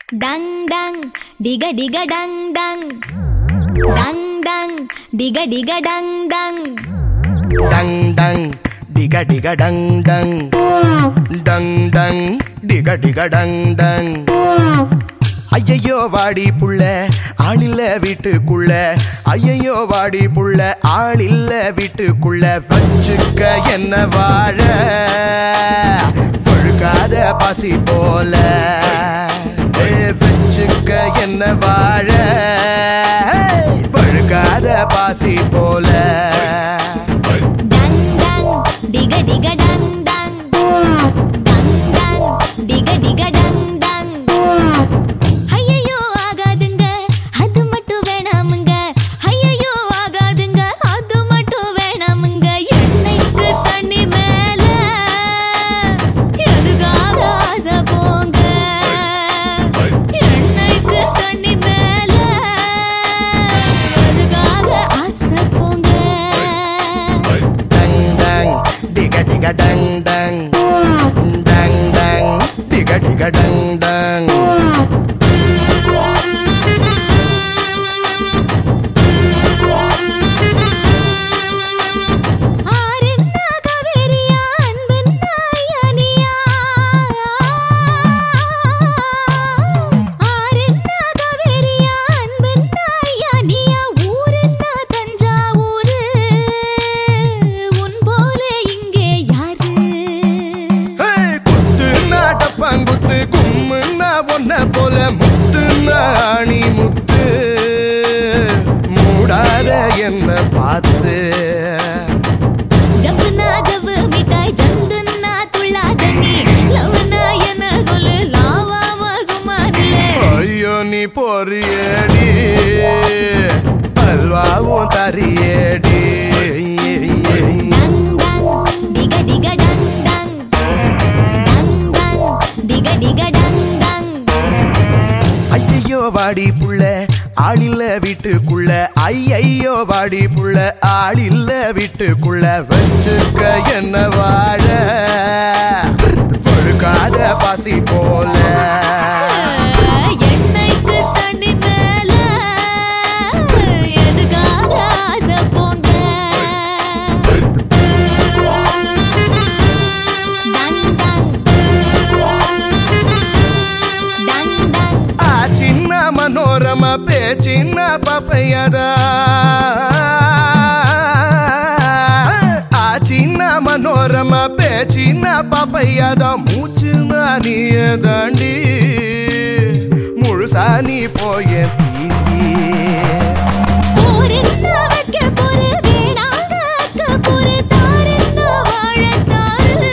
tongue டங் டிக டிக டங் டங் டங் டங் டிக டிக டங் டங் டங் டங் டிக டிக டங் டங் டங் டங் டிக டிக டங் டங் ஐயையோ வாடி புள்ள ஆளில்ல வீட்டுக்குள்ள ஐயையோ வாடி புள்ள ஆளில்ல வீட்டுக்குள்ள வச்சுக்க என்ன வாழ வழுக்காத பசி போல ஏ, வச்சுக்க என்ன வாழ வழுக்காத பாசி போல டங் டங் டிக டிக டங் டங் டங் டங் டிக டிக டங் டங் ஐயையோ ஆகாதுங்க அது மட்டும் வேணாமுங்க ஐயையோ ஆகாதுங்க அது மட்டும் வேணாமுங்க எண்ணெய்க்கு தண்ணி மேல எதுக்காக ஆசை போங்க எண்ணெய்க்கு தண்ணி மேல எதுக்காக ஆசை போங்க டங் டங் டிக டிக டங் டங் டங் டங் டிக டிக டங் டங் ஆரென்னா கவேரியா அன்பென்னா ஐயானியா ஆரென்னா கவேரியா அன்பென்னா ஐயானியா ஊரென்னா தஞ்சாவூரு உன் போல இங்கே யாரு ஏய், குத்துன்னா டப்பாங்குத்து கும்முன்னா ஒன்ன போல முத்துன்னா அணி முத்து மூடாத என்ன பார்த்து ஜம்புனா ஜவ்வு மிட்டாய் ஜந்துன்னா துள்ளாத நீ லவ்னா என்ன சொல்லு லாவாவா சும்மா நில்லு ஐயோ நீ பொறியடி அல்வாவும் தரியடி டங் டங் டிக டிக டங் டங் டங் டங் டிக டிக டங் டங் ஐயையோ வாடி புள்ள ஆளில்ல வீட்டுக்குள்ள ஐயையோ வாடி புள்ள ஆளில்ல வீட்டுக்குள்ள வச்சுக்க என்ன வாழ பொழுக்காத பாசி போல எண்ணெய்க்கு தண்ணி மேல எதுக்காக ஆசை போங்க டங் டங் டங் டங் ಆ ಚಿನ್ನ ಮನೋರಮ ಪೇ ಚಿನ್ನ ಪಪಯದ ಆ ಚಿನ್ನ ಮನೋರಮ ಪೇ ಚಿನ್ನ ಪಪಯದ ಮೂச்சு நீய தாண்டி முழுசா நீ போய தீண்டி போரென்ன வைக்க போரு வேணாங்க அக்க போரு தாரென்ன வாழத்தாரு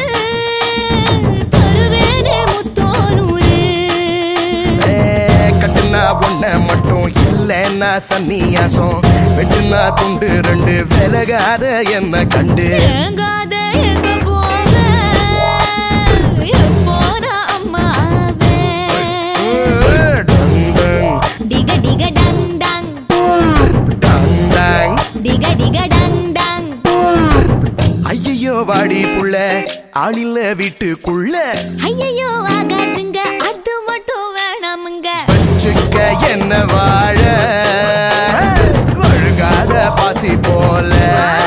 தருவேனே முத்தோனூரு ஏ, கட்டுனா ஒன்ன மட்டும் இல்லைன்னா சன்னியாசம் வெட்டுனா துண்டு ரெண்டு விலகாத என்ன கண்டு ஏங்காத எங்க போக எப்போத அம்மாவே டங் டங் டிக டிக டங் டங் டங் டங் டிக டிக டங் டங் ஐயையோ வாடி புள்ள ஆளில்ல வீட்டுக்குள்ள ஐயையோ ஆகாதுங்க அது மட்டும் வேணாமுங்க வச்சுக்க என்ன வாழ வழுகாத பாசி போல